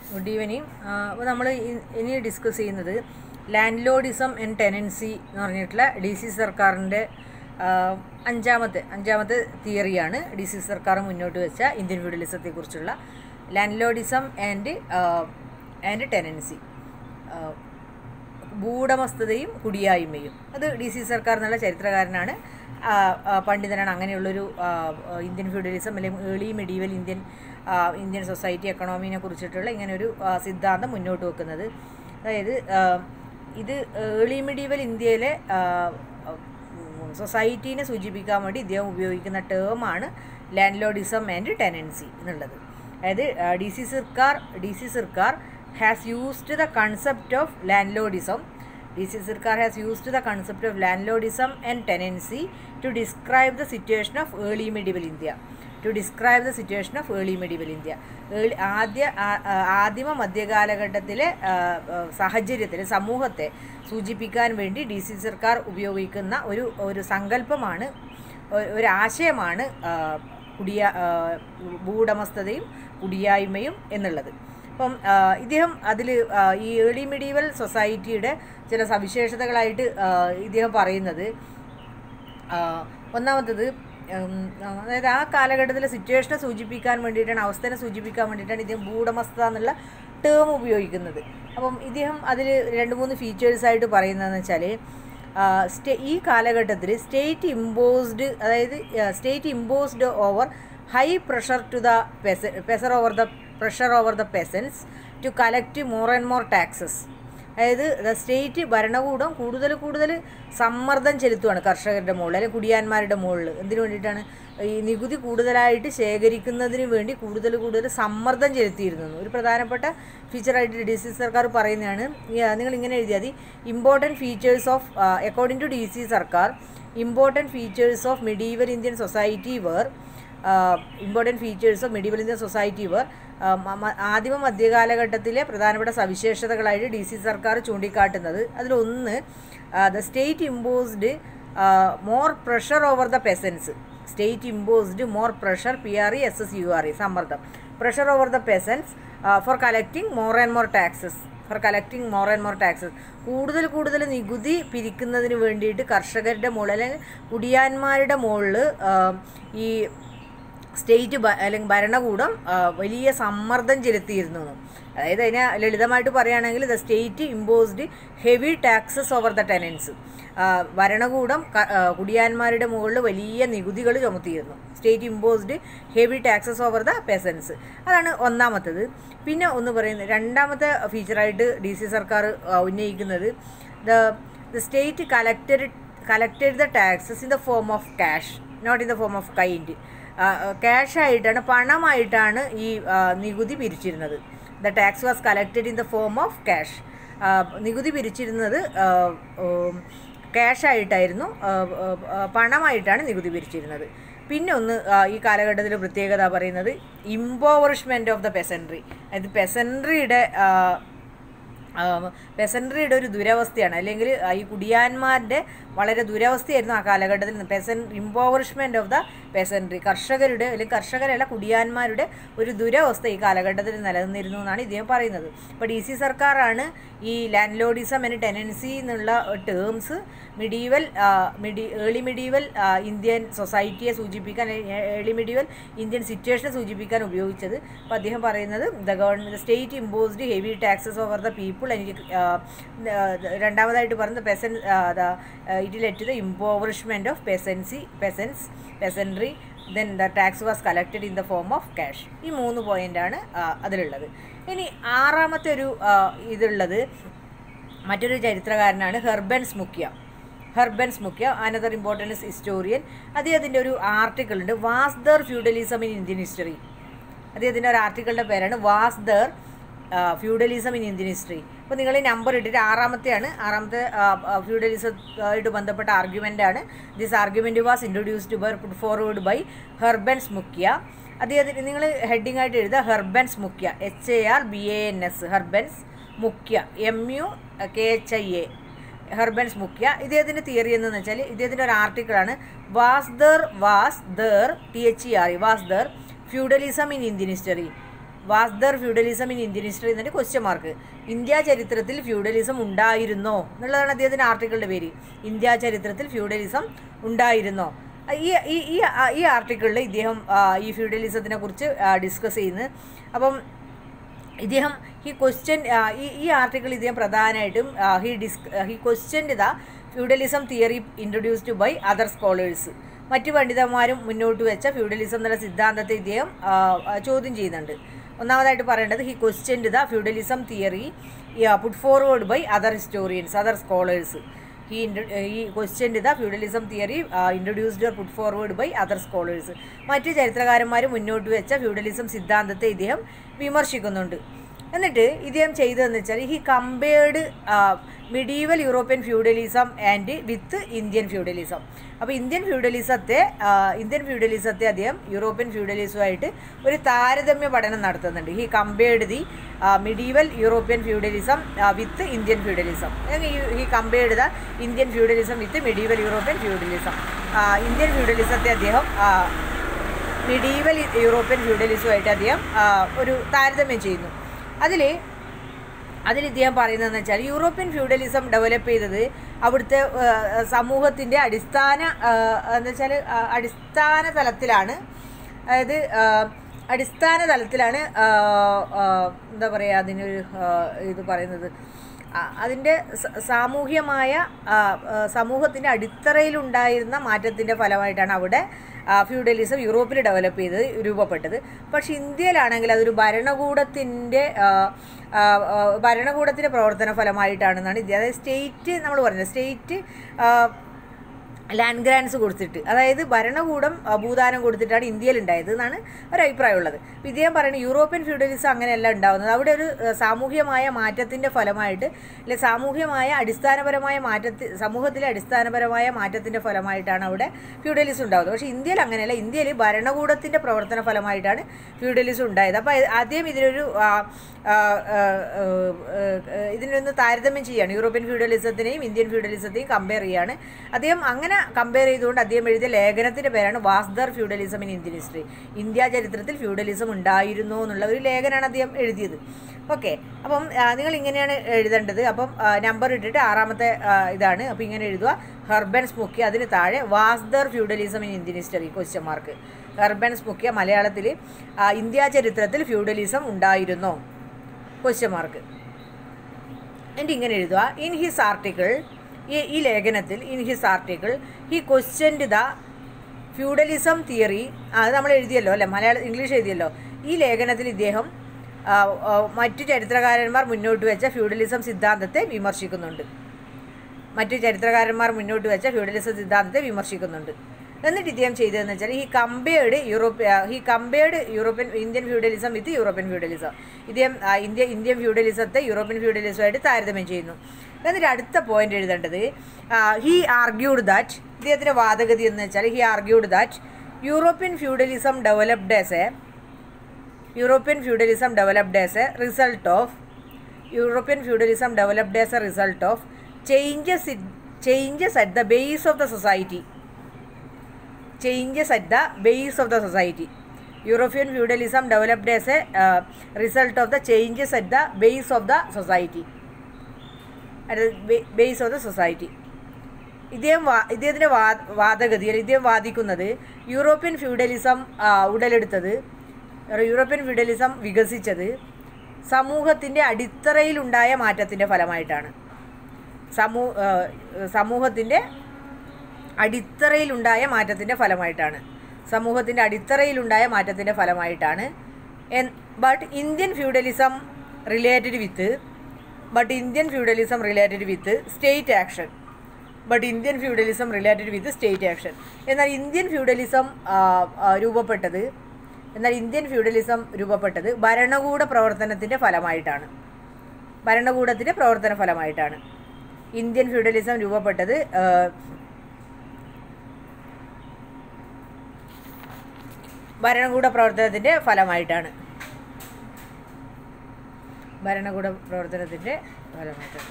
Good evening അപ്പോൾ നമ്മൾ ഇനി ഡിസ്കസ് ചെയ്യുന്നത് ലാൻഡ് ലോഡിസം ആൻഡ് ടെനൻസി എന്ന് പറഞ്ഞിട്ടുള്ള ഡി സി സർക്കാരിൻ്റെ അഞ്ചാമത്തെ അഞ്ചാമത്തെ തിയറിയാണ് ഡി സി സർക്കാർ മുന്നോട്ട് വെച്ച ഇന്ത്യൻ ഫെഡറലിസത്തെക്കുറിച്ചുള്ള landlordism and and tenancy ഭൂവുടമസ്ഥതയും കുടിയായ്മയും അത് ഡി സി സർക്കാർ എന്നുള്ള ചരിത്രകാരനാണ് ആ, ആ, പണ്ഡിതനാണ് അങ്ങനെയുള്ളൊരു ആ, ആ, ഇന്ത്യൻ ഫ്യൂഡലിസം അല്ലെങ്കിൽ ഏർലി മെഡീവൽ ഇന്ത്യൻ ആ, ഇന്ത്യൻ സൊസൈറ്റി എക്കണോമിനെ കുറിച്ചിട്ടുള്ള ഇങ്ങനൊരു ആ, സിദ്ധാന്തം മുന്നോട്ട് വെക്കുന്നത് അതായത് ആ, ഇത് ഏർലി മെഡീവൽ ഇന്ത്യയിലെ ആ, ഉം, സൊസൈറ്റീനെ സൂചിപ്പിക്കാൻ വേണ്ടി ഇദ്ദേഹം ഉപയോഗിക്കുന്ന ടേമാണ് ലാൻഡ് ലോഡിസം ആൻഡ് ടെനൻസി എന്നുള്ളത് അതായത് D C Sircar D C Sircar has used the concept of landlordism D C Sircar has used the concept of landlordism and tenancy to describe the situation of early medieval India to describe the situation of early medieval India early ആദ്യ ആ- ആ- ആദിമ മധ്യകാലഘട്ടത്തിലെ സാഹചര്യത്തിൽ സമൂഹത്തെ സൂചിപ്പിക്കാൻ വേണ്ടി D C സർക്കാർ ഉപയോഗിക്കുന്ന ഒരു ഒരു സങ്കല്പമാണ് ഒ- ഒരു ആശയമാണ് ആ, കുടിയ ആ, ഭൂവുടമസ്ഥതയും കുടിയായ്മയും എന്നുള്ളത് അപ്പം ആ, ഇദ്ദേഹം അതിൽ ഈ ഏർലി മെഡീവൽ സൊസൈറ്റിയുടെ ചില സവിശേഷതകളായിട്ട് ആ, ഇദ്ദേഹം പറയുന്നത് ആ, ഒന്നാമത്തത് ഉം, അതായത് ആ കാലഘട്ടത്തിലെ സിറ്റുവേഷനെ സൂചിപ്പിക്കാൻ വേണ്ടിയിട്ടാണ് അവസ്ഥനെ സൂചിപ്പിക്കാൻ വേണ്ടിയിട്ടാണ് ഇദ്ദേഹം ഭൂവുടമസ്ഥ എന്നുള്ള ടേം ഉപയോഗിക്കുന്നത് അപ്പം ഇദ്ദേഹം അതിൽ രണ്ട് മൂന്ന് ഫീച്ചേഴ്സായിട്ട് പറയുന്നതെന്ന് വെച്ചാൽ സ്റ്റേ ഈ കാലഘട്ടത്തിൽ സ്റ്റേറ്റ് ഇമ്പോസ്ഡ് അതായത് state imposed over high pressure to the പെസ പെസർ over the pressure over the peasants to collect more and more taxes അതായത് ദ സ്റ്റേറ്റ് ഭരണകൂടം കൂടുതൽ കൂടുതൽ സമ്മർദ്ദം ചെലുത്തുകയാണ് കർഷകരുടെ മുകളിൽ അല്ലെങ്കിൽ കുടിയാന്മാരുടെ മുകളിൽ എന്തിനു വേണ്ടിയിട്ടാണ് ഈ നികുതി കൂടുതലായിട്ട് ശേഖരിക്കുന്നതിന് വേണ്ടി കൂടുതൽ കൂടുതൽ സമ്മർദ്ദം ചെലുത്തിയിരുന്നു ഒരു പ്രധാനപ്പെട്ട ഫീച്ചറായിട്ട് ഡി സി സർക്കാർ പറയുന്നതാണ് ഈ, ആ, നിങ്ങൾ ഇങ്ങനെ എഴുതിയാൽ മതി important features of according to D C Sircar important features of medieval Indian society were important features of medieval Indian society were ആദിമ മധ്യകാലഘട്ടത്തിലെ പ്രധാനപ്പെട്ട സവിശേഷതകളായിട്ട് ഡി സി സർക്കാർ ചൂണ്ടിക്കാട്ടുന്നത് അതിലൊന്ന് the state imposed more pressure over the peasants state imposed more pressure P R E S S U R E സമ്മർദ്ദം pressure over the peasants for collecting more and more taxes for collecting more and more taxes കൂടുതൽ കൂടുതൽ നികുതി പിരിക്കുന്നതിന് വേണ്ടിയിട്ട് കർഷകരുടെ മുകളിൽ അല്ലെങ്കിൽ കുടിയാന്മാരുടെ മുകളിൽ ഈ സ്റ്റേറ്റ് ഭ- അല്ലെങ്കിൽ ഭരണകൂടം ആ, വലിയ സമ്മർദ്ദം ചെലുത്തിയിരുന്നു എന്ന്. അതായത് അതിനെ ലളിതമായിട്ട് പറയുകയാണെങ്കിൽ the state imposed heavy taxes over the tenants ഭരണകൂടം ക- ആ, കുടിയാന്മാരുടെ മുകളിൽ വലിയ നികുതികൾ ചുമത്തിയിരുന്നു state imposed heavy taxes over the peasants അതാണ് ഒന്നാമത്തത് പിന്നെ ഒന്ന് പറയുന്നത് രണ്ടാമത്തെ ഫീച്ചറായിട്ട് ഡി സി സർക്കാർ ആ, ഉന്നയിക്കുന്നത് the the state collected collected the taxes in the form of cash not in the form of kind ക്യാഷായിട്ടാണ് പണമായിട്ടാണ് ഈ ആ, നികുതി പിരിച്ചിരുന്നത് the tax was collected in the form of cash നികുതി പിരിച്ചിരുന്നത് ക്യാഷായിട്ടായിരുന്നു പണമായിട്ടാണ് നികുതി പിരിച്ചിരുന്നത് പിന്നെ ഒന്ന് ആ, ഈ കാലഘട്ടത്തിൽ പ്രത്യേകത പറയുന്നത് ഇമ്പോവർഷ്മെൻറ്റ് ഓഫ് ദ പെസൻട്രി അതായത് പെസൻട്രിയുടെ പെസൻട്രിയുടെ ഒരു ദുരവസ്ഥയാണ് അല്ലെങ്കിൽ ആ, ഈ കുടിയാന്മാരുടെ വളരെ ദുരവസ്ഥയായിരുന്നു ആ കാലഘട്ടത്തിൽ peasant impoverishment of the peasantry കർഷകരുടെ അല്ലെങ്കിൽ കർഷകരല്ല കുടിയാന്മാരുടെ ഒരു ദുരവസ്ഥ ഈ കാലഘട്ടത്തിൽ നിലനിന്നിരുന്നു എന്നാണ് ഇദ്ദേഹം പറയുന്നത് ഇപ്പോൾ ഡി സി സർക്കാരാണ് ഈ ലാൻഡ് ലോഡിസം ആൻഡ് ടെനൻസി എന്നുള്ള ടേംസ് മിഡീവൽ മിഡി ഏർലി മിഡീവൽ ഇന്ത്യൻ സൊസൈറ്റിയെ സൂചിപ്പിക്കാൻ ഏർലി മിഡീവൽ ഇന്ത്യൻ സിറ്റുവേഷനെ സൂചിപ്പിക്കാൻ ഉപയോഗിച്ചത് അപ്പോൾ അദ്ദേഹം പറയുന്നത് the government state imposed heavy taxes over the people എനിക്ക് രണ്ടാമതായിട്ട് പറയുന്നത് peasant it let the impoverishment of പെസൻസി peasants peasantry then the tax was collected in the form of cash ഈ മൂന്ന് പോയിൻ്റാണ് അതിലുള്ളത് ഇനി ആറാമത്തെ ഒരു ആ, ഇതുള്ളത് മറ്റൊരു ചരിത്രകാരനാണ് ഹെർബൻസ് മുഖ്യ ഹെർബൻസ് മുഖ്യ അനദർ ഇമ്പോർട്ടൻസ് ഹിസ്റ്റോറിയൻ അദ്ദേഹത്തിൻ്റെ ഒരു ആർട്ടിക്കിൾ ഉണ്ട് was there feudalism in Indian history അദ്ദേഹത്തിൻ്റെ ഒരു ആർട്ടിക്കിളിൻ്റെ പേരാണ് was there feudalism in Indian history അപ്പോൾ നിങ്ങൾ ഈ നമ്പർ ഇട്ടിട്ട് ആറാമത്തെയാണ് ആറാമത്തെ ഫ്യൂഡലിസം ആയിട്ട് ബന്ധപ്പെട്ട ആർഗ്യുമെൻ്റ് ആണ് this argument was introduced by put forward by Harbans Mukhia അദ്ദേഹത്തിന് നിങ്ങൾ ഹെഡിങ് ആയിട്ട് എഴുതുക ഹെർബൻസ് മുഖ്യ H A R B A N S Harbans Mukhia M U K H I A Harbans Mukhia ഇദ്ദേഹത്തിൻ്റെ തിയറി എന്ന് വെച്ചാൽ ഇദ്ദേഹത്തിൻ്റെ ഒരു ആർട്ടിക്കിളാണ് was there was there T H E R was there feudalism in Indian history was there feudalism in Indian history എന്നിട്ട് question mark India ചരിത്രത്തിൽ feudalism ഉണ്ടായിരുന്നോ എന്നുള്ളതാണ് അദ്ദേഹത്തിൻ്റെ ആർട്ടിക്കിളിൻ്റെ പേര് ഇന്ത്യ ചരിത്രത്തിൽ ഫ്യൂഡലിസം ഉണ്ടായിരുന്നോ ഈ ഈ ഈ ഈ ആർട്ടിക്കിളിൽ ഇദ്ദേഹം ആ, ഈ ഫ്യൂഡലിസത്തിനെ കുറിച്ച് ഡിസ്കസ് ചെയ്യുന്നു അപ്പം ഇദ്ദേഹം ഈ ക്വസ്റ്റ്യൻ ഈ ഈ ആർട്ടിക്കിൾ ഇദ്ദേഹം പ്രധാനമായിട്ടും ഹി ഡിസ് he question the feudalism theory introduced by other scholars മറ്റു പണ്ഡിതന്മാരും മുന്നോട്ട് വെച്ച ഫ്യൂഡലിസം എന്നുള്ള സിദ്ധാന്തത്തെ ഇദ്ദേഹം ആ, ആ, ചോദ്യം ചെയ്യുന്നുണ്ട് ഒന്നാമതായിട്ട് പറയേണ്ടത് he question the feudalism theory put forward by other historians other scholars he intro- uh, he questioned the feudalism theory uh, introduced or put forward by other scholars മറ്റ് ചരിത്രകാരന്മാർ മുന്നോട്ട് വെച്ച ഫ്യൂഡലിസം സിദ്ധാന്തത്തെ ഇദ്ദേഹം വിമർശിക്കുന്നുണ്ട് എന്നിട്ട് ഇദ്ദേഹം ചെയ്തതെന്ന് വെച്ചാൽ he compared medieval European feudalism and with Indian feudalism അപ്പോൾ ഇന്ത്യൻ ഫ്യൂഡലിസത്തെ ആ, ഇന്ത്യൻ ഫ്യൂഡലിസത്തെ അദ്ദേഹം യൂറോപ്യൻ ഫ്യൂഡലിസമായിട്ട് ഒരു താരതമ്യ പഠനം നടത്തുന്നുണ്ട് he compared the medieval European feudalism with Indian feudalism he compared the Indian feudalism with medieval European feudalism Indian ഫ്യൂഡലിസത്തെ അദ്ദേഹം ആ, മിഡീവൽ യൂറോപ്യൻ ഫ്യൂഡലിസമായിട്ട് അദ്ദേഹം ആ, ഒരു താരതമ്യം ചെയ്യുന്നു അതിൽ അതിൽ ഇദ്ദേഹം പറയുന്നതെന്ന് വെച്ചാൽ യൂറോപ്യൻ ഫ്യൂഡലിസം ഡെവലപ്പ് ചെയ്തത് അവിടുത്തെ സമൂഹത്തിൻ്റെ അടിസ്ഥാന ആ, എന്താ വെച്ചാൽ ആ, അടിസ്ഥാന തലത്തിലാണ് അതായത് ആ, അടിസ്ഥാന തലത്തിലാണ് ആ, ആ, എന്താ പറയുക അതിനൊരു ആ, ഇത് പറയുന്നത് ആ, അതിൻ്റെ സ- സാമൂഹ്യമായ ആ, ആ, സമൂഹത്തിൻ്റെ അടിത്തറയിലുണ്ടായിരുന്ന മാറ്റത്തിൻ്റെ ഫലമായിട്ടാണ് അവിടെ ആ, ഫ്യൂഡലിസം യൂറോപ്പിൽ ഡെവലപ്പ് ചെയ്തത് രൂപപ്പെട്ടത് പക്ഷേ ഇന്ത്യയിലാണെങ്കിൽ അതൊരു ഭരണകൂടത്തിൻ്റെ ആ, ആ, ആ, ഭരണകൂടത്തിൻ്റെ പ്രവർത്തന ഫലമായിട്ടാണെന്നാണ് ഇത് അതായത് സ്റ്റേറ്റ് നമ്മൾ പറഞ്ഞത് സ്റ്റേറ്റ് ലാൻഡ് ഗ്രാൻസ് കൊടുത്തിട്ട് അതായത് ഭരണകൂടം ആ, ഭൂദാനം കൊടുത്തിട്ടാണ് ഇന്ത്യയിൽ ഉണ്ടായത് എന്നാണ് ഒരു അഭിപ്രായമുള്ളത് അപ്പോൾ ഇദ്ദേഹം പറയുന്നത് യൂറോപ്യൻ ഫ്യൂഡലിസം അങ്ങനെയല്ല ഉണ്ടാവുന്നത് അവിടെ ഒരു ആ, സാമൂഹ്യമായ മാറ്റത്തിൻ്റെ ഫലമായിട്ട് അല്ലെ സാമൂഹ്യമായ അടിസ്ഥാനപരമായ മാറ്റത്തിൽ സമൂഹത്തിലെ അടിസ്ഥാനപരമായ മാറ്റത്തിൻ്റെ ഫലമായിട്ടാണ് അവിടെ ഫ്യൂഡലിസം ഉണ്ടാകുന്നത് പക്ഷേ ഇന്ത്യയിൽ അങ്ങനെയല്ല ഇന്ത്യയിൽ ഭരണകൂടത്തിൻ്റെ പ്രവർത്തന ഫലമായിട്ടാണ് ഫ്യൂഡലിസം ഉണ്ടായത് അപ്പോൾ ആദ്യം ഇതിനൊരു ആ, ആ, ആ, ആ, ആ, ഇതിനൊന്ന് താരതമ്യം ചെയ്യാണ് യൂറോപ്യൻ ഫ്യൂഡലിസത്തിനെയും ഇന്ത്യൻ ഫ്യൂഡലിസത്തെയും കമ്പയർ ചെയ്യാണ് അദ്ദേഹം അങ്ങനെ കമ്പയർ ചെയ്തുകൊണ്ട് അദ്ദേഹം എഴുതിയ ലേഖനത്തിൻ്റെ പേരാണ് was there feudalism in Indian history India ചരിത്രത്തിൽ ഫ്യൂഡലിസം ഉണ്ടായിരുന്നു എന്നുള്ള ഒരു ലേഖനമാണ് അദ്ദേഹം എഴുതിയത് ഓക്കെ അപ്പം ആ, നിങ്ങൾ ഇങ്ങനെയാണ് എഴുതേണ്ടത് അപ്പം നമ്പർ ഇട്ടിട്ട് ആറാമത്തെ ആ, ഇതാണ് അപ്പോൾ ഇങ്ങനെ എഴുതുക ഹെർബൻസ് മുഖ്യ അതിന് താഴെ was there feudalism in Indian history question mark Harbans Mukhia മലയാളത്തിൽ ആ, ഇന്ത്യ ചരിത്രത്തിൽ ഫ്യൂഡലിസം ഉണ്ടായിരുന്നോ ക്വസ്റ്റ്യൻ മാർക്ക് എന്നിട്ട് ഇങ്ങനെ എഴുതുക ഇൻ ഹിസ് ആർട്ടിക്കിൾ ഈ ഈ ലേഖനത്തിൽ in his article he questioned the feudalism theory അത് നമ്മൾ എഴുതിയല്ലോ അല്ലേ മലയാളം ഇംഗ്ലീഷ് എഴുതിയല്ലോ ഈ ലേഖനത്തിൽ ഇദ്ദേഹം ആ, ആ, മറ്റു ചരിത്രകാരന്മാർ മുന്നോട്ട് വെച്ച ഫ്യൂഡലിസം സിദ്ധാന്തത്തെ വിമർശിക്കുന്നുണ്ട് മറ്റു ചരിത്രകാരന്മാർ മുന്നോട്ട് വെച്ച ഫ്യൂഡലിസം സിദ്ധാന്തത്തെ വിമർശിക്കുന്നുണ്ട് എന്നിട്ട് ഇദ്ദേഹം ചെയ്തതെന്ന് വെച്ചാൽ ഈ കമ്പയർഡ് യൂറോപ്യ he compared European Indian feudalism with European feudalism ഇദ്ദേഹം ആ, ഇന്ത്യ ഇന്ത്യൻ ഫ്യൂഡലിസത്തെ യൂറോപ്യൻ ഫ്യൂഡലിസമായിട്ട് താരതമ്യം ചെയ്യുന്നു എന്നിട്ട് അടുത്ത പോയിന്റ് എഴുതേണ്ടത് ഹി ആർഗ്യൂഡ് ദാറ്റ് ഇദ്ദേഹത്തിൻ്റെ വാദഗതി എന്ന് വെച്ചാൽ he argued that European feudalism developed as a European feudalism developed as a result of European feudalism developed as a result of changes changes at the base of the society changes at the base of the society European feudalism developed as a result of the changes at the base of the society at base of the society ഇദ്ദേഹം വാ ഇദ്ദേഹത്തിൻ്റെ വാ വാദഗതിയിൽ ഇദ്ദേഹം വാദിക്കുന്നത് European feudalism ആ, ഉടലെടുത്തത് European feudalism വികസിച്ചത് സമൂഹത്തിൻ്റെ അടിത്തറയിലുണ്ടായ മാറ്റത്തിൻ്റെ ഫലമായിട്ടാണ് സമൂ സമൂഹത്തിൻ്റെ അടിത്തറയിലുണ്ടായ മാറ്റത്തിൻ്റെ ഫലമായിട്ടാണ് സമൂഹത്തിൻ്റെ അടിത്തറയിലുണ്ടായ മാറ്റത്തിൻ്റെ ഫലമായിട്ടാണ് but Indian feudalism related with but Indian feudalism related with state action but Indian feudalism related with state action എന്നാൽ ഇന്ത്യൻ ഫ്യൂഡലിസം രൂപപ്പെട്ടത് എന്നാൽ ഇന്ത്യൻ ഫ്യൂഡലിസം രൂപപ്പെട്ടത് ഭരണകൂട പ്രവർത്തനത്തിൻ്റെ ഫലമായിട്ടാണ് ഭരണകൂടത്തിൻ്റെ പ്രവർത്തന ഫലമായിട്ടാണ് ഇന്ത്യൻ ഫ്യൂഡലിസം രൂപപ്പെട്ടത് ആ, ഭരണകൂട പ്രവർത്തനത്തിൻ്റെ ഫലമായിട്ടാണ് ഭരണകൂട പ്രവർത്തനത്തിൻ്റെ ഫലമായിട്ടാണ്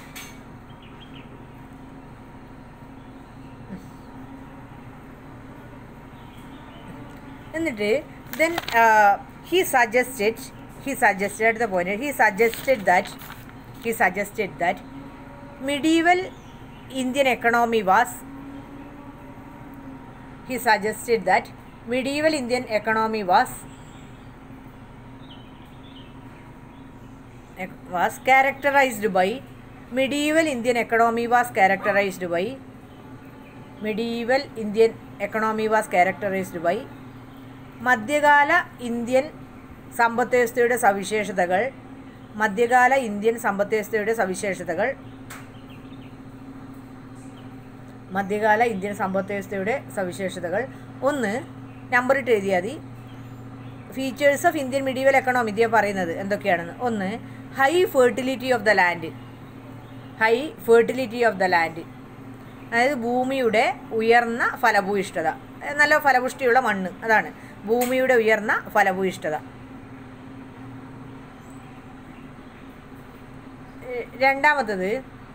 എന്നിട്ട് then he suggested he suggested അടുത്ത point he suggested that he suggested that medieval Indian economy was he suggested that medieval Indian economy was was characterized by medieval Indian economy was characterized by medieval Indian economy was characterized by മധ്യകാല Indian സമ്പദ് വ്യവസ്ഥയുടെ സവിശേഷതകൾ മധ്യകാല Indian സമ്പദ് വ്യവസ്ഥയുടെ സവിശേഷതകൾ മധ്യകാല Indian സമ്പദ് വ്യവസ്ഥയുടെ സവിശേഷതകൾ ഒന്ന് നമ്പർ ഇട്ട് എഴുതിയാൽ മതി features of Indian medieval economy ഇദ്ദേഹം പറയുന്നത് എന്തൊക്കെയാണെന്ന് ഒന്ന് high fertility of the land high fertility of the land അതായത് ഭൂമിയുടെ ഉയർന്ന ഫലഭൂയിഷ്ഠത അതായത് നല്ല ഫലപുഷ്ടിയുള്ള മണ്ണ് അതാണ് ഭൂമിയുടെ ഉയർന്ന ഫലഭൂയിഷ്ഠത ഏഹ് രണ്ടാമത്തത്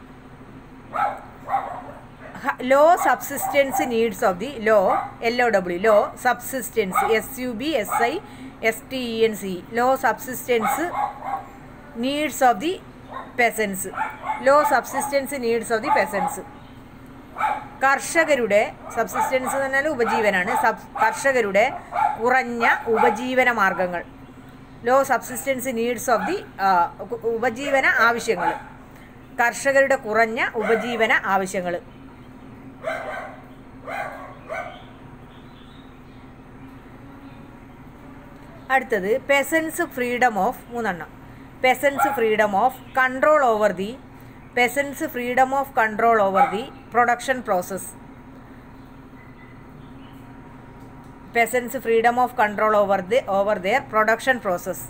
low subsistence needs of the low L O W low subsistence S U B S I S T E N C low subsistence needs of the peasants low subsistence needs of the peasants കർഷകരുടെ subsistence എന്ന് പറഞ്ഞാൽ ഉപജീവനാണ് sub കർഷകരുടെ കുറഞ്ഞ ഉപജീവന മാർഗങ്ങൾ low subsistence needs of the ഉപജീവന ആവശ്യങ്ങൾ കർഷകരുടെ കുറഞ്ഞ ഉപജീവന ആവശ്യങ്ങൾ അടുത്തത് പെസൻസ് ഫ്രീഡം ഓഫ് മൂന്നെണ്ണം peasants freedom of control over the peasants freedom of control over the production process peasants freedom of control over the over their production process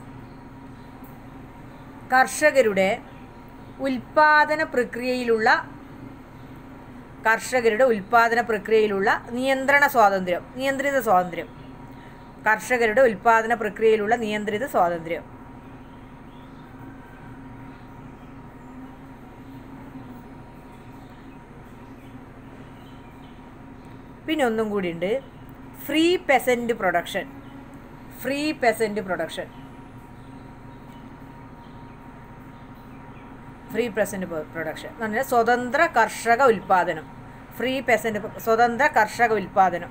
കർഷകരുടെ ഉൽപാദന പ്രക്രിയയിലുള്ള കർഷകരുടെ ഉൽപാദന പ്രക്രിയയിലുള്ള നിയന്ത്രണ സ്വാതന്ത്ര്യം നിയന്ത്രിത സ്വാതന്ത്ര്യം കർഷകരുടെ ഉൽപാദന പ്രക്രിയയിലുള്ള നിയന്ത്രിത സ്വാതന്ത്ര്യം പിന്നെ ഒന്നും കൂടിയുണ്ട് free peasant production free peasant production free peasant production എന്ന് പറഞ്ഞാൽ സ്വതന്ത്ര കർഷക ഉൽപാദനം ഫ്രീ പെസൻറ്റ് സ്വതന്ത്ര കർഷക ഉൽപാദനം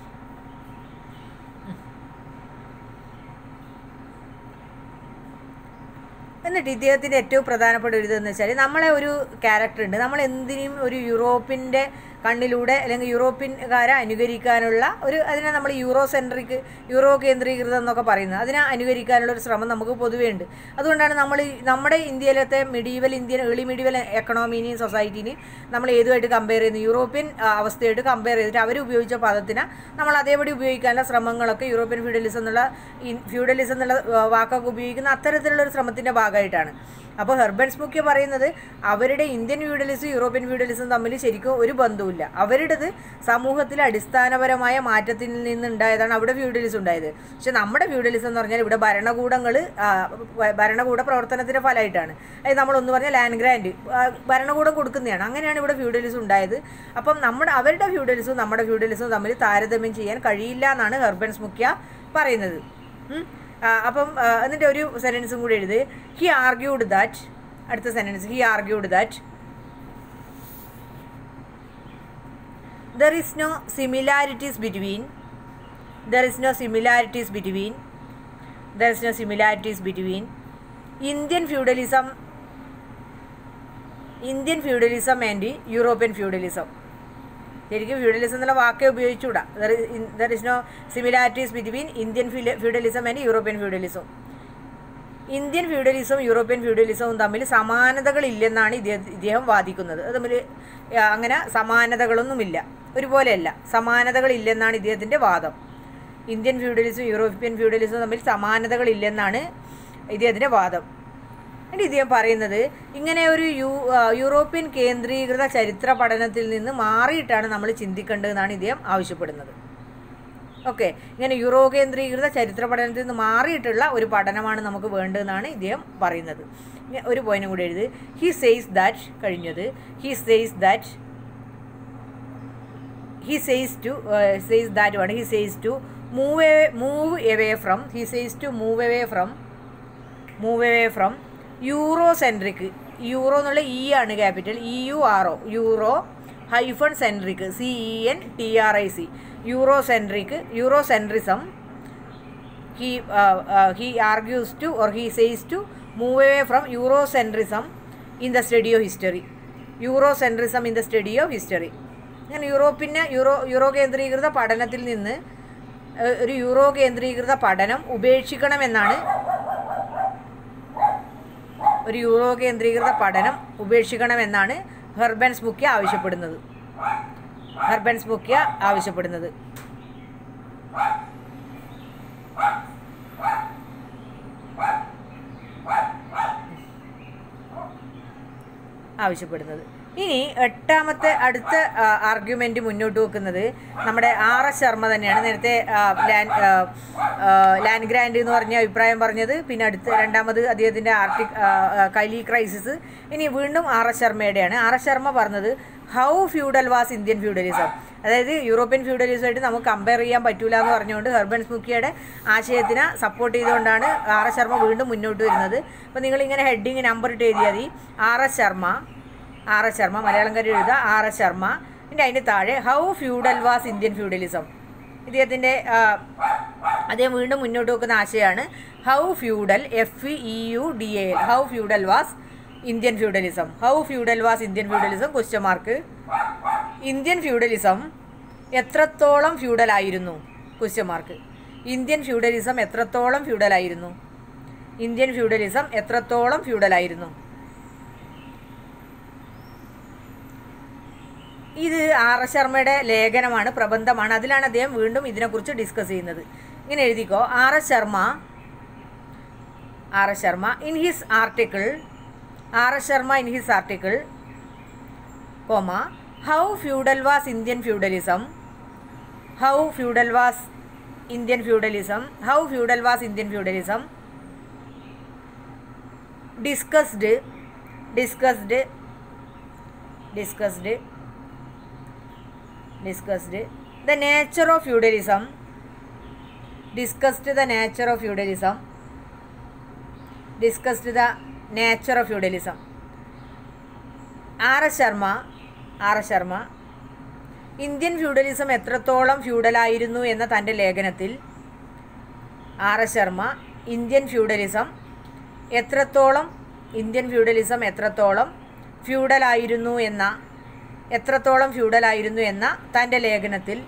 എന്നിട്ട് ഇദ്ദേഹത്തിൻ്റെ ഏറ്റവും പ്രധാനപ്പെട്ട ഒരു ഇതെന്ന് വെച്ചാൽ നമ്മളെ ഒരു ക്യാരക്ടർ ഉണ്ട് നമ്മൾ എന്തിനും ഒരു യൂറോപ്പിൻ്റെ കണ്ണിലൂടെ അല്ലെങ്കിൽ യൂറോപ്യൻകാരെ അനുകരിക്കാനുള്ള ഒരു അതിനെ നമ്മൾ യൂറോ സെൻട്രിക് യൂറോ കേന്ദ്രീകൃതം എന്നൊക്കെ പറയുന്നത് അതിനെ അനുകരിക്കാനുള്ള ഒരു ശ്രമം നമുക്ക് പൊതുവേ ഉണ്ട് അതുകൊണ്ടാണ് നമ്മൾ ഈ- നമ്മുടെ ഇന്ത്യയിലത്തെ മിഡീവൽ ഇന്ത്യൻ ഏർലി മിഡീവൽ എക്കണോമിനെയും സൊസൈറ്റിനെയും നമ്മൾ ഏതുമായിട്ട് കമ്പയർ ചെയ്യുന്നു യൂറോപ്യൻ ആ, അവസ്ഥയായിട്ട് കമ്പയർ ചെയ്തിട്ട് അവർ ഉപയോഗിച്ച പദത്തിനെ നമ്മൾ അതേപടി ഉപയോഗിക്കാനുള്ള ശ്രമങ്ങളൊക്കെ യൂറോപ്യൻ ഫ്യൂഡലിസം എന്നുള്ള ഫ്യൂഡലിസം എന്നുള്ള ആ, വാക്കൊക്കെ ഉപയോഗിക്കുന്ന അത്തരത്തിലുള്ള ഒരു ശ്രമത്തിൻ്റെ ഭാഗമായിട്ടാണ് അപ്പോൾ ഹെർബൻസ് മുഖ്യ പറയുന്നത് അവരുടെ ഇന്ത്യൻ ഫ്യൂഡലിസം യൂറോപ്യൻ ഫ്യൂഡലിസം തമ്മിൽ ശരിക്കും ഒരു ബന്ധവുമില്ല അവരുടേത് സമൂഹത്തിലെ അടിസ്ഥാനപരമായ മാറ്റത്തിൽ നിന്നുണ്ടായതാണ് അവിടെ ഫ്യൂഡലിസം ഉണ്ടായത് പക്ഷെ നമ്മുടെ ഫ്യൂഡലിസം എന്ന് പറഞ്ഞാൽ ഇവിടെ ഭരണകൂടങ്ങൾ ഭരണകൂട പ്രവർത്തനത്തിൻ്റെ ഫലമായിട്ടാണ് അതായത് നമ്മളൊന്ന് പറഞ്ഞാൽ ലാൻഡ് ഗ്രാൻഡ് ഭരണകൂടം കൊടുക്കുന്നതാണ് അങ്ങനെയാണ് ഇവിടെ ഫ്യൂഡലിസം ഉണ്ടായത് അപ്പം നമ്മുടെ അവരുടെ ഫ്യൂഡലിസവും നമ്മുടെ ഫ്യൂഡലിസവും തമ്മിൽ താരതമ്യം ചെയ്യാൻ കഴിയില്ല എന്നാണ് ഹെർബൻസ് മുഖ്യ പറയുന്നത് ഉം. ആ, അപ്പം ആ, എന്നിട്ട് ഒരു സെൻറ്റൻസും കൂടി എഴുതി ഹി ആർഗ്യൂഡ് ദാറ്റ് അടുത്ത sentence he argued that there is no similarities between there is no similarities between there is no similarities between Indian feudalism Indian feudalism and European feudalism ശരിക്കും ഫ്യൂഡലിസം എന്നുള്ള വാക്കേ ഉപയോഗിച്ചുകൂടാ there is no similarities between Indian feudalism and European feudalism Indian ഫ്യൂഡലിസവും European ഫ്യൂഡലിസവും തമ്മിൽ സമാനതകളില്ലെന്നാണ് ഇദ്ദേഹം ഇദ്ദേഹം വാദിക്കുന്നത് അത് തമ്മിൽ ആ, അങ്ങനെ സമാനതകളൊന്നുമില്ല ഒരുപോലെയല്ല സമാനതകളില്ലെന്നാണ് ഇദ്ദേഹത്തിൻ്റെ വാദം ഇന്ത്യൻ ഫ്യൂഡലിസവും യൂറോപ്യൻ ഫ്യൂഡലിസവും തമ്മിൽ സമാനതകളില്ലെന്നാണ് ഇദ്ദേഹത്തിൻ്റെ വാദം എന്നിട്ട് ഇദ്ദേഹം പറയുന്നത് ഇങ്ങനെ ഒരു യു ആ, യൂറോപ്യൻ കേന്ദ്രീകൃത ചരിത്ര പഠനത്തിൽ നിന്ന് മാറിയിട്ടാണ് നമ്മൾ ചിന്തിക്കേണ്ടതെന്നാണ് ഇദ്ദേഹം ആവശ്യപ്പെടുന്നത് ഓക്കെ ഇങ്ങനെ യൂറോ കേന്ദ്രീകൃത ചരിത്ര പഠനത്തിൽ നിന്ന് മാറിയിട്ടുള്ള ഒരു പഠനമാണ് നമുക്ക് വേണ്ടതെന്നാണ് ഇദ്ദേഹം പറയുന്നത് ഇനി ഒരു പോയിന്റ് കൂടി എഴുതി ഹി സെയ്സ് ദാറ്റ് കഴിഞ്ഞത് he says that he says to says that ആണ് he says to move move away from he says to move away from move away from eurocentric euro എന്നുള്ള E ആണ് capital E U R O euro hyphen centric C E N T R I C eurocentric eurocentrism he uh, uh, he argues to or he says to move away from eurocentrism in the study of history eurocentrism in the study of history ഞാൻ യൂറോപ്പിനെ euro euro കേന്ദ്രീകൃത പഠനത്തിൽ നിന്ന് ഏഹ്, ഒരു euro കേന്ദ്രീകൃത പഠനം ഉപേക്ഷിക്കണമെന്നാണ് ഒരു euro കേന്ദ്രീകൃത പഠനം ഉപേക്ഷിക്കണമെന്നാണ് ഹെർബൻസ് മുഖ്യ ആവശ്യപ്പെടുന്നത് ഹെർബൻസ് മുഖ്യ ആവശ്യപ്പെടുന്നത് ആവശ്യപ്പെടുന്നത് ഇനി എട്ടാമത്തെ അടുത്ത ആർഗ്യുമെന്റ് മുന്നോട്ട് വെക്കുന്നത് നമ്മുടെ ആർ എസ് ശർമ്മ തന്നെയാണ് നേരത്തെ ആ, ലാൻ ആ, ആ, ലാൻഡ് ഗ്രാൻഡ് എന്ന് പറഞ്ഞ അഭിപ്രായം പറഞ്ഞത് പിന്നെ അടുത്ത രണ്ടാമത് അദ്ദേഹത്തിൻ്റെ ആർട്ടിക് ആ, ആ, കൈലി ക്രൈസിസ് ഇനി വീണ്ടും ആർ എസ് ശർമ്മയുടെയാണ് ആർ എസ് ശർമ്മ പറഞ്ഞത് how feudal was Indian feudalism അതായത് യൂറോപ്യൻ ഫ്യൂഡലിസമായിട്ട് നമുക്ക് കമ്പയർ ചെയ്യാൻ പറ്റൂല എന്ന് പറഞ്ഞുകൊണ്ട് ഹെർബൻസ് മുഖ്യയുടെ ആശയത്തിനെ സപ്പോർട്ട് ചെയ്തുകൊണ്ടാണ് ആർ എസ് ശർമ്മ വീണ്ടും മുന്നോട്ട് വരുന്നത് അപ്പോൾ നിങ്ങളിങ്ങനെ ഹെഡിങ് നമ്പർ ഇട്ട് എഴുതിയാൽ മതി R S Sharma R S Sharma മലയാളംകാരി എഴുതുക ആർ എസ് ശർമ്മ പിന്നെ അതിൻ്റെ താഴെ how feudal was Indian feudalism ഇദ്ദേഹത്തിൻ്റെ അദ്ദേഹം വീണ്ടും മുന്നോട്ട് വെക്കുന്ന ആശയമാണ് how feudal F E U D A L how feudal was Indian feudalism how feudal was Indian feudalism question mark Indian feudalism എത്രത്തോളം ഫ്യൂഡലായിരുന്നു ക്വസ്റ്റ്യൻ മാർക്ക് ഇന്ത്യൻ ഫ്യൂഡലിസം എത്രത്തോളം ഫ്യൂഡലായിരുന്നു ഇന്ത്യൻ ഫ്യൂഡലിസം എത്രത്തോളം ഫ്യൂഡലായിരുന്നു ഇത് ആർ എസ് ശർമ്മയുടെ ലേഖനമാണ് പ്രബന്ധമാണ് അതിലാണ് അദ്ദേഹം വീണ്ടും ഇതിനെക്കുറിച്ച് ഡിസ്കസ് ചെയ്യുന്നത് ഇങ്ങനെ എഴുതിക്കോ R S Sharma R S Sharma in his article R S Sharma in his article comma how feudal was Indian feudalism how feudal was Indian feudalism how feudal was Indian feudalism discussed discussed discussed discussed the nature of feudalism discussed the nature of feudalism discussed the nature of feudalism R S Sharma R S Sharma Indian feudalism എത്രത്തോളം ഫ്യൂഡലായിരുന്നു എന്ന തൻ്റെ ലേഖനത്തിൽ R S Sharma Indian feudalism എത്രത്തോളം Indian feudalism എത്രത്തോളം ഫ്യൂഡലായിരുന്നു എന്ന എത്രത്തോളം ഫ്യൂഡലായിരുന്നു എന്ന തൻ്റെ ലേഖനത്തിൽ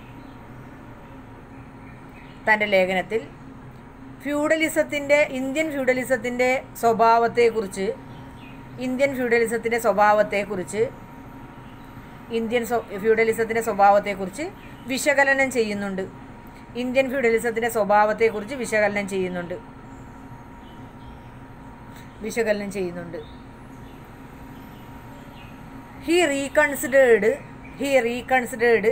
തൻ്റെ ലേഖനത്തിൽ ഫ്യൂഡലിസത്തിൻ്റെ ഇന്ത്യൻ ഫ്യൂഡലിസത്തിൻ്റെ സ്വഭാവത്തെക്കുറിച്ച് ഇന്ത്യൻ ഫ്യൂഡലിസത്തിൻ്റെ സ്വഭാവത്തെക്കുറിച്ച് ഇന്ത്യൻ സ്വ ഫ്യൂഡലിസത്തിൻ്റെ സ്വഭാവത്തെക്കുറിച്ച് വിശകലനം ചെയ്യുന്നുണ്ട് ഇന്ത്യൻ ഫ്യൂഡലിസത്തിൻ്റെ സ്വഭാവത്തെക്കുറിച്ച് വിശകലനം ചെയ്യുന്നുണ്ട് വിശകലനം ചെയ്യുന്നുണ്ട് he reconsidered he reconsidered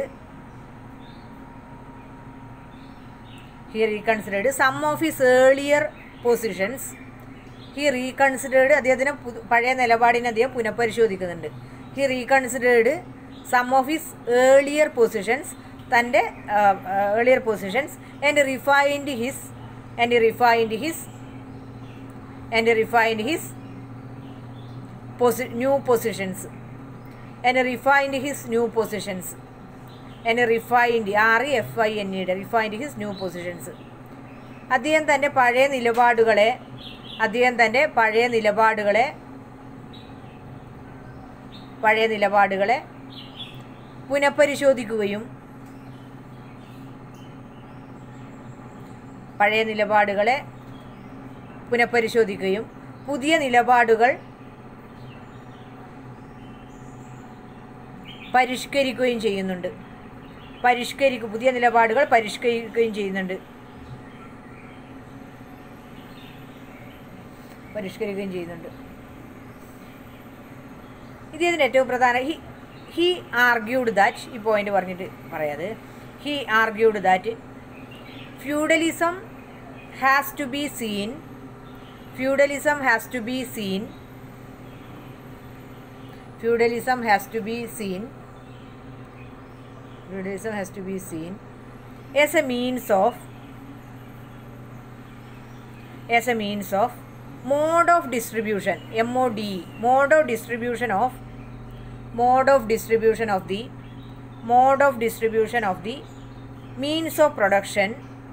he reconsidered some of his earlier positions he reconsidered അദ്ദേഹത്തിന് പുതു- പഴയ നിലപാടിനെ അദ്ദേഹം പുനഃപരിശോധിക്കുന്നുണ്ട് he reconsidered some of his earlier positions തൻ്റെ earlier positions and refined his and refined his and refined his posi new positions and refined his new positions and refined R E F I N ഇയുടെ refined his new positions അദ്ദേഹം തൻ്റെ പഴയ നിലപാടുകളെ അദ്ദേഹം തൻ്റെ പഴയ നിലപാടുകളെ പഴയ നിലപാടുകളെ പുനഃപരിശോധിക്കുകയും പഴയ നിലപാടുകളെ പുനഃപരിശോധിക്കുകയും പുതിയ നിലപാടുകൾ പരിഷ്കരിക്കുകയും ചെയ്യുന്നുണ്ട് പരിഷ്കരിക്കും പുതിയ നിലപാടുകൾ പരിഷ്കരിക്കുകയും ചെയ്യുന്നുണ്ട് പരിഷ്കരിക്കുകയും ചെയ്യുന്നുണ്ട് ഇദ്ദേഹത്തിന് ഏറ്റവും പ്രധാന ഹി ഹി ആർഗ്യൂഡ് ദാറ്റ് ഈ പോയിന്റ് പറഞ്ഞിട്ട് പറയാത് he argued that feudalism has to be seen feudalism has to be seen feudalism has to be seen feudalism has to be seen as a means of as a means of mode of distribution M O D mode of distribution of mode of distribution of the mode of distribution of the means of production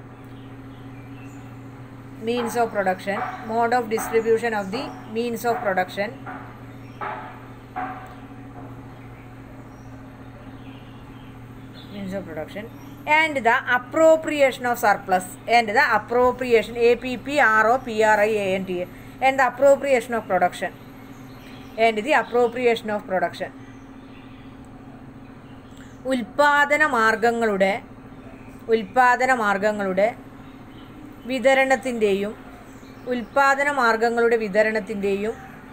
means of production mode of distribution of the means of production means of production and the appropriation of surplus and the appropriation a p p r o p r i a n t a and the appropriation of production and the appropriation of production ഉൽപാദന മാർഗങ്ങളുടെ ഉൽപാദന മാർഗങ്ങളുടെ വിതരണത്തിൻ്റെയും ഉൽപാദന മാർഗങ്ങളുടെ വിതരണത്തിൻ്റെയും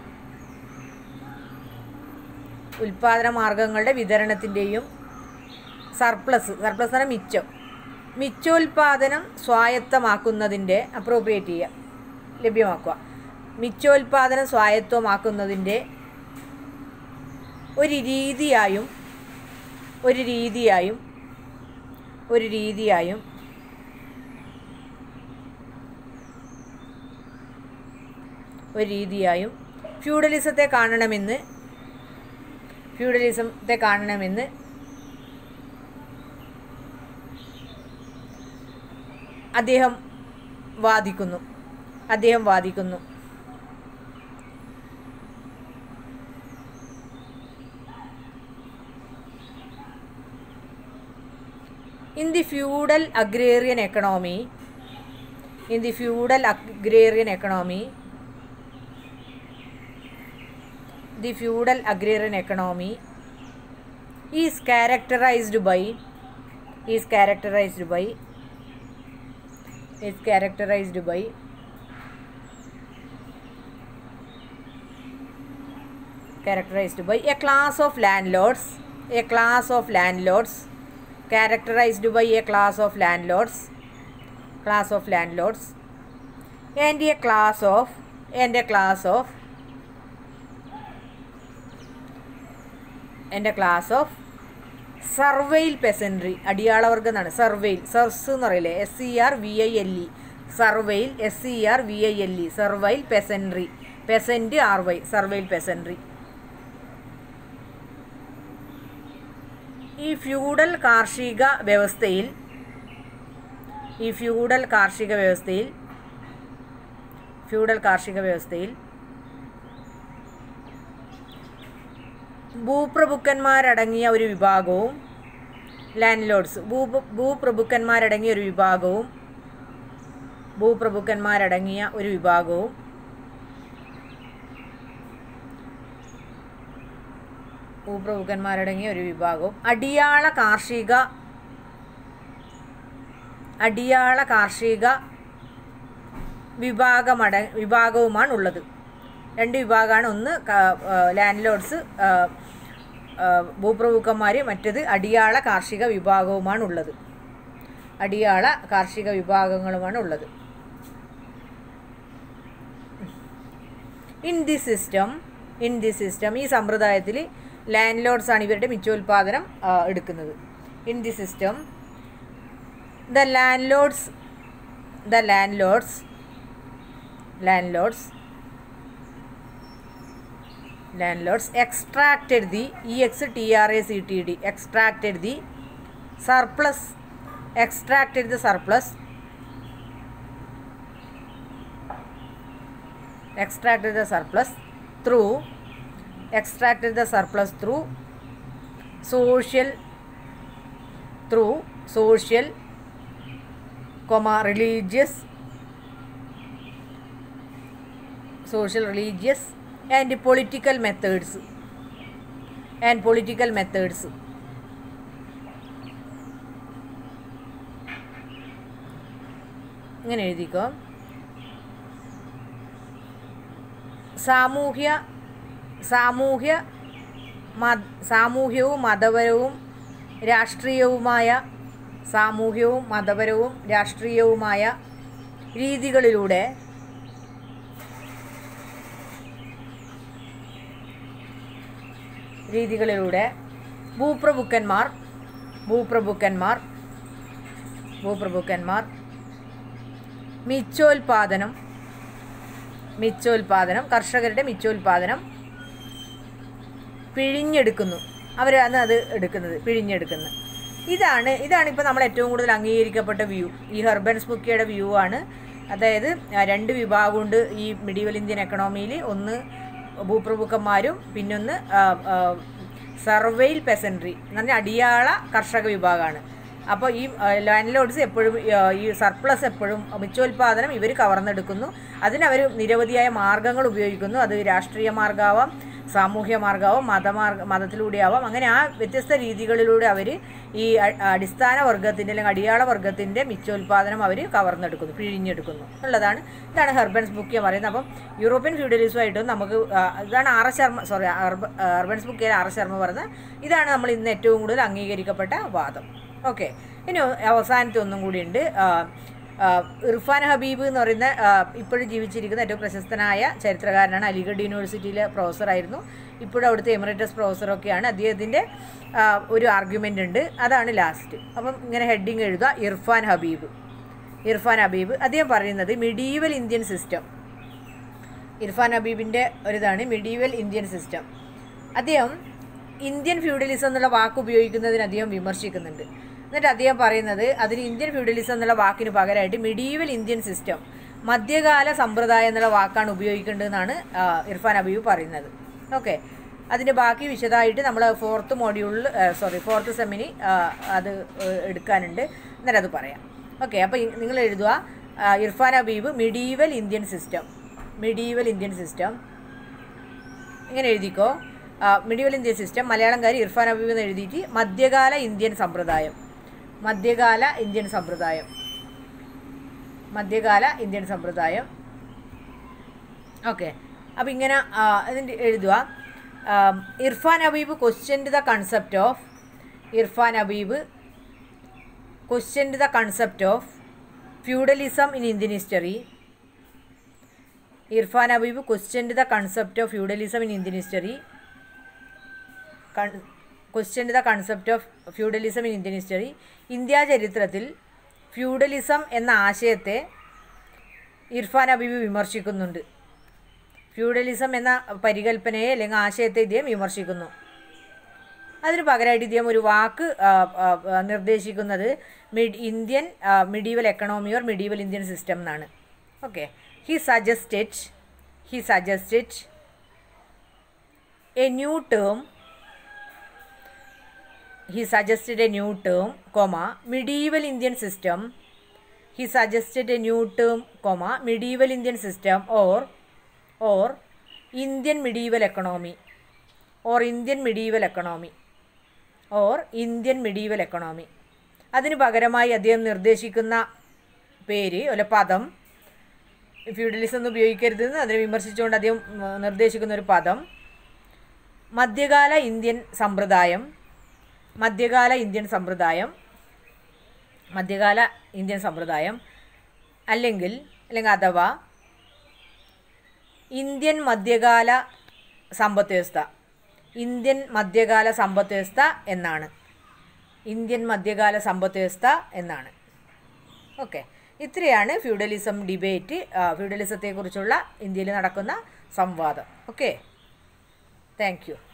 ഉൽപാദന മാർഗങ്ങളുടെ വിതരണത്തിൻ്റെയും surplus surplus എന്ന് പറഞ്ഞാൽ മിച്ചം മിച്ചോൽപാദനം സ്വായത്തമാക്കുന്നതിൻ്റെ appropriate ചെയ്യുക ലഭ്യമാക്കുക മിച്ചോൽപാദനം സ്വായത്തമാക്കുന്നതിൻ്റെ ഒരു രീതിയായും ഒരു രീതിയായും ഒരു രീതിയായും ഒരു രീതിയായും ഫ്യൂഡലിസത്തെ കാണണമെന്ന് ഫ്യൂഡലിസത്തെ കാണണമെന്ന് അദ്ദേഹം വാദിക്കുന്നു അദ്ദേഹം വാദിക്കുന്നു in the feudal agrarian economy in the feudal agrarian economy the feudal agrarian economy is characterized by is characterized by is characterized by characterized by a class of landlords a class of landlords characterized by a class of landlords class of landlords and a class of and a class of and a class of servile peasantry അടിയാളവർഗം എന്നാണ് servile serfs എന്ന് പറയില്ലേ S C R V I L E servile S C R V I L E servile peasantry peasant R Y servile peasantry ഈ feudal കാർഷിക വ്യവസ്ഥയിൽ ഈ feudal കാർഷിക വ്യവസ്ഥയിൽ ഫ്യൂഡൽ കാർഷിക വ്യവസ്ഥയിൽ ഭൂപ്രഭുക്കന്മാരടങ്ങിയ ഒരു വിഭാഗവും ലാൻഡ് ലോഡ്സ് ഭൂ ഭൂപ്രഭുക്കന്മാരടങ്ങിയ ഒരു വിഭാഗവും ഭൂപ്രഭുക്കന്മാരടങ്ങിയ ഒരു വിഭാഗവും ഭൂപ്രഭുക്കന്മാരടങ്ങിയ ഒരു വിഭാഗവും അടിയാള കാർഷിക അടിയാള കാർഷിക വിഭാഗമട വിഭാഗവുമാണ് ഉള്ളത് രണ്ട് വിഭാഗമാണ് ഒന്ന് ലാൻഡ് ലോഡ്സ് ഭൂപ്രഭുക്കന്മാർ മറ്റത് അടിയാള കാർഷിക വിഭാഗവുമാണ് ഉള്ളത് അടിയാള കാർഷിക വിഭാഗങ്ങളുമാണ് ഉള്ളത് in the system in the system ഈ സമ്പ്രദായത്തിൽ ലാൻഡ് ലോഡ്സ് ആണ് ഇവരുടെ മിച്ചോൽപാദനം എടുക്കുന്നത് in the system the landlords the landlords landlords landlords extracted the extracted extracted the surplus extracted the surplus extracted the surplus through extracted the surplus through social through social comma religious social religious and political methods and political methods ഇങ്ങനെ എഴുതിക്കോ സാമൂഹ്യ സാമൂഹ്യ മത സാമൂഹ്യവും മതപരവും രാഷ്ട്രീയവുമായ സാമൂഹ്യവും മതപരവും രാഷ്ട്രീയവുമായ രീതികളിലൂടെ രീതികളിലൂടെ ഭൂപ്രഭുക്കന്മാർ ഭൂപ്രഭുക്കന്മാർ ഭൂപ്രഭുക്കന്മാർ മിച്ചോൽപാദനം മിച്ചോൽപാദനം കർഷകരുടെ മിച്ചോൽപാദനം പിഴിഞ്ഞെടുക്കുന്നു അവർ അന്ന് അത് എടുക്കുന്നത് പിഴിഞ്ഞെടുക്കുന്നു ഇതാണ് ഇതാണ് ഇപ്പോൾ നമ്മൾ ഏറ്റവും കൂടുതൽ അംഗീകരിക്കപ്പെട്ട വ്യൂ ഈ ഹെർബൻസ് ബുക്കിയുടെ വ്യൂ ആണ് അതായത് ആ, രണ്ട് വിഭാഗമുണ്ട് ഈ മിഡീവൽ ഇന്ത്യൻ എക്കണോമിയിൽ ഒന്ന് ഭൂപ്രഭുക്കന്മാരും പിന്നൊന്ന് സർവെയിൽ പെസൻട്രി എന്ന് പറഞ്ഞാൽ അടിയാള കർഷക വിഭാഗമാണ് അപ്പോൾ ഈ ലാൻഡ് ലോഡ്സ് എപ്പോഴും ആ, ഈ സർപ്ലസ് എപ്പോഴും മിച്ചോൽപാദനം ഇവർ കവർന്നെടുക്കുന്നു അതിനവർ നിരവധിയായ മാർഗങ്ങൾ ഉപയോഗിക്കുന്നു അത് രാഷ്ട്രീയ മാർഗമാവാം സാമൂഹ്യ മാർഗമാവാം മതമാർഗ മതത്തിലൂടെയാവാം അങ്ങനെ ആ വ്യത്യസ്ത രീതികളിലൂടെ അവർ ഈ അ- അടിസ്ഥാന വർഗത്തിൻ്റെ അല്ലെങ്കിൽ അടിയാള വർഗത്തിൻ്റെ മിച്ചോൽപാദനം അവർ കവർന്നെടുക്കുന്നു പിഴിഞ്ഞെടുക്കുന്നു എന്നുള്ളതാണ് ഇതാണ് ഹെർബൻസ് ബുക്കിയ പറയുന്നത് അപ്പം യൂറോപ്യൻ ഫ്യൂഡലിസമായിട്ടും നമുക്ക് ആ, ഇതാണ് R S Sharma sorry Harbans ബുക്കിയ ആർ എസ് ശർമ്മ പറയുന്നത് ഇതാണ് നമ്മൾ ഇന്ന് ഏറ്റവും കൂടുതൽ അംഗീകരിക്കപ്പെട്ട വാദം ഓക്കെ ഇനി അവസാനത്തെ ഒന്നും കൂടിയുണ്ട് ആ, ആ, ഇർഫാൻ ഹബീബ് എന്ന് പറയുന്ന ആ, ഇപ്പോഴും ജീവിച്ചിരിക്കുന്ന ഏറ്റവും പ്രശസ്തനായ ചരിത്രകാരനാണ് അലിഗഡ് യൂണിവേഴ്സിറ്റിയിലെ പ്രൊഫസറായിരുന്നു ഇപ്പോഴും അവിടുത്തെ എമിറേറ്റസ് പ്രൊഫസറൊക്കെയാണ് അദ്ദേഹത്തിൻ്റെ ആ, ഒരു ആർഗ്യുമെൻ്റ് ഉണ്ട് അതാണ് ലാസ്റ്റ് അപ്പം ഇങ്ങനെ ഹെഡിങ് എഴുതുക ഇർഫാൻ ഹബീബ് ഇർഫാൻ ഹബീബ് അദ്ദേഹം പറയുന്നത് മിഡീവൽ ഇന്ത്യൻ സിസ്റ്റം ഇർഫാൻ ഹബീബിൻ്റെ ഒരിതാണ് മിഡീവൽ ഇന്ത്യൻ സിസ്റ്റം അദ്ദേഹം ഇന്ത്യൻ ഫ്യൂഡലിസം എന്നുള്ള വാക്ക് ഉപയോഗിക്കുന്നതിന് അദ്ദേഹം വിമർശിക്കുന്നുണ്ട് എന്നിട്ട് അദ്ദേഹം പറയുന്നത് അതിന് ഇന്ത്യൻ ഫ്യൂഡലിസം എന്നുള്ള വാക്കിന് പകരമായിട്ട് മിഡീവൽ ഇന്ത്യൻ സിസ്റ്റം മധ്യകാല സമ്പ്രദായം എന്നുള്ള വാക്കാണ് ഉപയോഗിക്കേണ്ടതെന്നാണ് ആ, ഇർഫാൻ ഹബീബ് പറയുന്നത് ഓക്കെ അതിൻ്റെ ബാക്കി വിശദമായിട്ട് നമ്മൾ ഫോർത്ത് മോഡ്യൂളിൽ സോറി ഫോർത്ത് സെമിനി അത് ഏ, എടുക്കാനുണ്ട് എന്നിട്ട് അത് പറയാം ഓക്കെ അപ്പോൾ നിങ്ങൾ എഴുതുക ആ, Irfan Habib medieval Indian system medieval Indian system ഇങ്ങനെ എഴുതിക്കോ മിഡീവൽ ഇന്ത്യൻ സിസ്റ്റം മലയാളംകാരി ഇർഫാൻ ഹബീബ് എന്ന് എഴുതിയിട്ട് മധ്യകാല ഇന്ത്യൻ സമ്പ്രദായം മധ്യകാല ഇന്ത്യൻ സമ്പ്രദായം മധ്യകാല ഇന്ത്യൻ സമ്പ്രദായം ഓക്കെ അപ്പോൾ ഇങ്ങനെ ആ, ഇതിൻ്റെ എഴുതുക ആം, Irfan Habib question the concept of Irfan Habib question the concept of feudalism in Indian history Irfan Habib question the concept of feudalism in Indian history question the concept of feudalism in Indian history India ചരിത്രത്തിൽ feudalism എന്ന ആശയത്തെ Irfan Habib വിമർശിക്കുന്നുണ്ട് feudalism എന്ന പരികല്പനയെ അല്ലെങ്കിൽ ആശയത്തെ ഇദ്ദേഹം വിമർശിക്കുന്നു അതിന് പകരമായിട്ട് ഇദ്ദേഹം ഒരു വാക്ക് ആ, ആ, ആ, നിർദ്ദേശിക്കുന്നത് mid Indian medieval economy or medieval Indian system എന്നാണ് okay he suggested he suggested a new term he suggested a new term comma medieval indian system he suggested a new term comma medieval indian system or or indian medieval economy or indian medieval economy or indian medieval economy അതിന് പകരമായി അദ്ദേഹം നിർദ്ദേശിക്കുന്ന പേര് അല്ല പദം feudalism എന്ന് ഉപയോഗിക്കരുതെന്ന് അതിനെ വിമർശിച്ചുകൊണ്ട് അദ്ദേഹം ഉം, നിർദ്ദേശിക്കുന്ന ഒരു പദം മധ്യകാല ഇന്ത്യൻ സമ്പ്രദായം മധ്യകാല ഇന്ത്യൻ സമ്പ്രദായം മധ്യകാല ഇന്ത്യൻ സമ്പ്രദായം അല്ലെങ്കിൽ അല്ലെങ്കിൽ അഥവാ ഇന്ത്യൻ മധ്യകാല സമ്പദ് വ്യവസ്ഥ ഇന്ത്യൻ മധ്യകാല സമ്പദ് വ്യവസ്ഥ എന്നാണ് ഇന്ത്യൻ മധ്യകാല സമ്പദ് വ്യവസ്ഥ എന്നാണ് ഓക്കെ ഇത്രയാണ് ഫ്യൂഡലിസം ഡിബേറ്റ് ഫ്യൂഡലിസത്തെക്കുറിച്ചുള്ള ഇന്ത്യയിൽ നടക്കുന്ന സംവാദം ഓക്കെ താങ്ക് യു